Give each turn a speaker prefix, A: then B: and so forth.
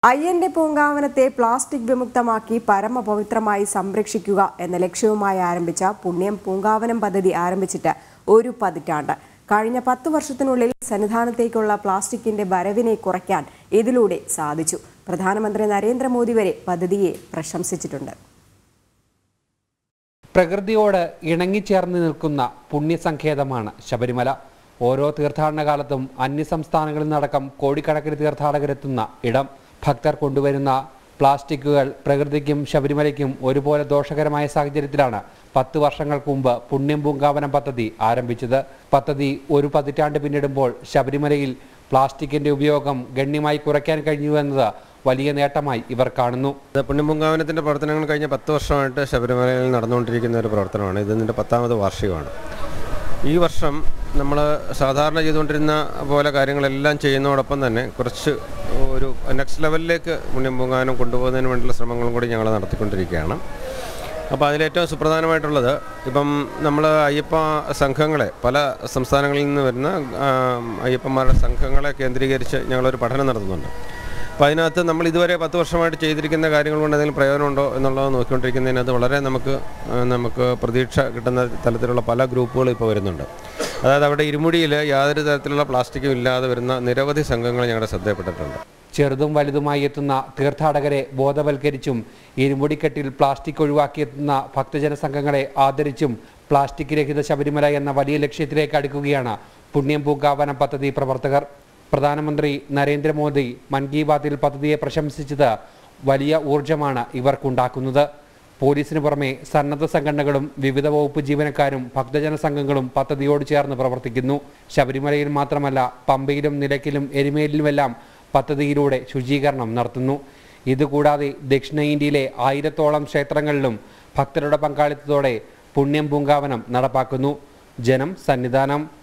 A: അയ്യന്റെ പൂങ്കാവനത്തെ plastic വിമുക്തമാക്കി പരമപവിത്രമായി സംരക്ഷിക്കുക എന്ന ലക്ഷ്യവുമായി ആരംഭിച്ച പുണ്യം പൂങ്കാവനം പദ്ധതി ആരംഭിച്ചിട്ട് ഒരു പതിറ്റാണ്ട് കഴിഞ്ഞ പത്ത് വർഷത്തിനുള്ളിൽ സന്നിധാനത്തേക്കുള്ള പ്ലാസ്റ്റിക്കിന്റെ വരവിനെ കുറയ്ക്കാൻ ഇതിലൂടെ സാധിച്ചു പ്രധാനമന്ത്രി നരേന്ദ്രമോദി വരെ പദ്ധതിയെ പ്രശംസിച്ചിട്ടുണ്ട്
B: പ്രകൃതിയോട് ഇണങ്ങിച്ചേർന്ന് നിൽക്കുന്ന പുണ്യസങ്കേതമാണ് ശബരിമല ഓരോ തീർത്ഥാടന കാലത്തും അന്യസംസ്ഥാനങ്ങളിൽ നിന്നടക്കം കോടിക്കണക്കിന് തീർത്ഥാടകരെത്തുന്ന ഇടം ഭക്തർ കൊണ്ടുവരുന്ന പ്ലാസ്റ്റിക്കുകൾ പ്രകൃതിക്കും ശബരിമലയ്ക്കും ഒരുപോലെ ദോഷകരമായ സാഹചര്യത്തിലാണ് പത്ത് വർഷങ്ങൾക്ക് മുമ്പ് പുണ്യം പൂങ്കാവനം പദ്ധതി ആരംഭിച്ചത് പദ്ധതി ഒരു പതിറ്റാണ്ട് പിന്നിടുമ്പോൾ ശബരിമലയിൽ പ്ലാസ്റ്റിക്കിന്റെ ഉപയോഗം ഗണ്യമായി കുറയ്ക്കാൻ കഴിഞ്ഞു എന്നത് വലിയ നേട്ടമായി ഇവർ കാണുന്നു
C: ഇത് പുണ്യപൂങ്കാവനത്തിൻ്റെ പ്രവർത്തനങ്ങൾ കഴിഞ്ഞ പത്ത് വർഷമായിട്ട് ശബരിമലയിൽ നടന്നുകൊണ്ടിരിക്കുന്ന ഒരു പ്രവർത്തനമാണ് ഇതിൻ്റെ പത്താമത് വാർഷികമാണ് ഈ വർഷം നമ്മൾ സാധാരണ ചെയ്തുകൊണ്ടിരുന്ന പോലെ കാര്യങ്ങളെല്ലാം ചെയ്യുന്നതോടൊപ്പം തന്നെ കുറച്ച് ഒരു നെക്സ്റ്റ് ലെവലിലേക്ക് പുണ്യപൂങ്കാവനം കൊണ്ടുപോകുന്നതിന് വേണ്ടിയുള്ള ശ്രമങ്ങളും കൂടി ഞങ്ങൾ നടത്തിക്കൊണ്ടിരിക്കുകയാണ് അപ്പോൾ അതിലേറ്റവും സുപ്രധാനമായിട്ടുള്ളത് ഇപ്പം നമ്മൾ അയ്യപ്പ സംഘങ്ങളെ പല സംസ്ഥാനങ്ങളിൽ നിന്ന് വരുന്ന ആ, അയ്യപ്പന്മാരുടെ സംഘങ്ങളെ കേന്ദ്രീകരിച്ച് ഞങ്ങളൊരു പഠനം നടത്തുന്നുണ്ട് അപ്പോൾ അതിനകത്ത് നമ്മൾ ഇതുവരെ പത്ത് വർഷമായിട്ട് ചെയ്തിരിക്കുന്ന കാര്യങ്ങൾ കൊണ്ട് എന്തെങ്കിലും പ്രയോജനമുണ്ടോ എന്നുള്ളത് നോക്കിക്കൊണ്ടിരിക്കുന്നതിനകത്ത് വളരെ നമുക്ക് ആ, നമുക്ക് പ്രതീക്ഷ കിട്ടുന്ന തലത്തിലുള്ള പല ഗ്രൂപ്പുകൾ ഇപ്പോൾ വരുന്നുണ്ട് അതായത് അവിടെ ഇരുമുടിയിൽ യാതൊരു തരത്തിലുള്ള പ്ലാസ്റ്റിക്കും ഇല്ലാതെ വരുന്ന നിരവധി സംഘങ്ങൾ ഞങ്ങളുടെ ശ്രദ്ധയിൽപ്പെട്ടിട്ടുണ്ട്
B: ചെറുതും വലുതുമായി എത്തുന്ന തീർത്ഥാടകരെ ബോധവൽക്കരിച്ചും ഇരുമുടിക്കെട്ടിൽ പ്ലാസ്റ്റിക് ഒഴിവാക്കിയെത്തുന്ന ഭക്തജന സംഘങ്ങളെ ആദരിച്ചും പ്ലാസ്റ്റിക് രഹിത ശബരിമല എന്ന വലിയ ലക്ഷ്യത്തിലേക്ക് അടുക്കുകയാണ് പുണ്യം പൂങ്കാവനം പദ്ധതി പ്രവർത്തകർ പ്രധാനമന്ത്രി നരേന്ദ്രമോദി മൻ കി ബാത്തിൽ പദ്ധതിയെ പ്രശംസിച്ചത് വലിയ ഊർജമാണ് ഇവർക്കുണ്ടാക്കുന്നത് പോലീസിന് പുറമെ സന്നദ്ധ സംഘടനകളും വിവിധ വകുപ്പ് ജീവനക്കാരും ഭക്തജന സംഘങ്ങളും പദ്ധതിയോട് ചേർന്ന് പ്രവർത്തിക്കുന്നു ശബരിമലയിൽ മാത്രമല്ല പമ്പയിലും നിലയ്ക്കലും എരുമേലിലുമെല്ലാം പദ്ധതിയിലൂടെ ശുചീകരണം നടത്തുന്നു ഇതുകൂടാതെ ദക്ഷിണ ഇന്ത്യയിലെ ആയിരത്തോളം ക്ഷേത്രങ്ങളിലും ഭക്തരുടെ പങ്കാളിത്തത്തോടെ പുണ്യം പൂങ്കാവനം നടപ്പാക്കുന്നു ജനം സന്നിധാനം